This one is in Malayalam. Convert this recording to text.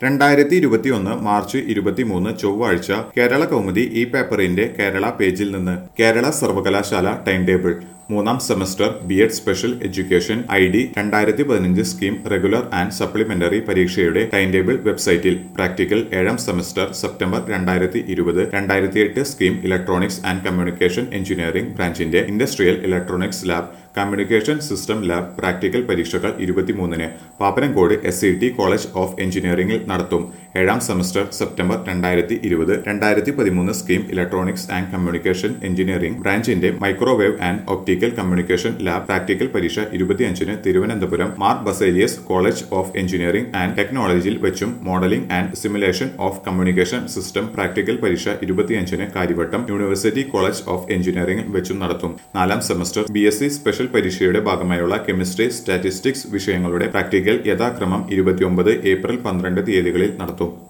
രണ്ടായിരത്തി ഇരുപത്തിയൊന്ന് മാർച്ച് ഇരുപത്തിമൂന്ന് ചൊവ്വാഴ്ച കേരള കൗമുദി ഈ പേപ്പറിന്റെ കേരള പേജിൽ നിന്ന് കേരള സർവകലാശാല ടൈം ടേബിൾ മൂന്നാം semester B Ed special education I D രണ്ടായിരത്തി പതിനഞ്ച് സ്കീം റെഗുലർ ആൻഡ് സപ്ലിമെന്ററി പരീക്ഷയുടെ ടൈം ടേബിൾ വെബ്സൈറ്റിൽ പ്രാക്ടിക്കൽ ഏഴാം സെമസ്റ്റർ സെപ്റ്റംബർ രണ്ടായിരത്തി ഇരുപത് രണ്ടായിരത്തി എട്ട് scheme electronics and communication engineering ബ്രാഞ്ചിന്റെ industrial electronics lab communication system lab practical പരീക്ഷകൾ ഇരുപത്തിമൂന്നിന് Pappanamcode S C T college of എഞ്ചിനീയറിംഗിൽ നടത്തും ഏഴാം സെമസ്റ്റർ സെപ്റ്റംബർ രണ്ടായിരത്തി ഇരുപത് രണ്ടായിരത്തി പതിമൂന്ന് scheme electronics and communication engineering ബ്രാഞ്ചിന്റെ microwave and optical communication lab practical പരീക്ഷ ഇരുപത്തിയഞ്ചിന് Thiruvananthapuram Mar Baselios college of engineering and ടെക്നോളജിയിൽ വെച്ചും modeling and simulation of communication system practical പരീക്ഷ ഇരുപത്തിയഞ്ചിന് കാര്യവട്ടം യൂണിവേഴ്സിറ്റി കോളേജ് ഓഫ് എഞ്ചിനീയറിംഗിൽ വെച്ചും നടത്തും നാലാം semester B S C special പരീക്ഷയുടെ ഭാഗമായുള്ള കെമിസ്ട്രി സ്റ്റാറ്റിസ്റ്റിക്സ് വിഷയങ്ങളുടെ പ്രാക്ടിക്കൽ യഥാക്രമം ഇരുപത്തിയൊമ്പത് ഏപ്രിൽ പന്ത്രണ്ട് തീയതികളിൽ നടത്തും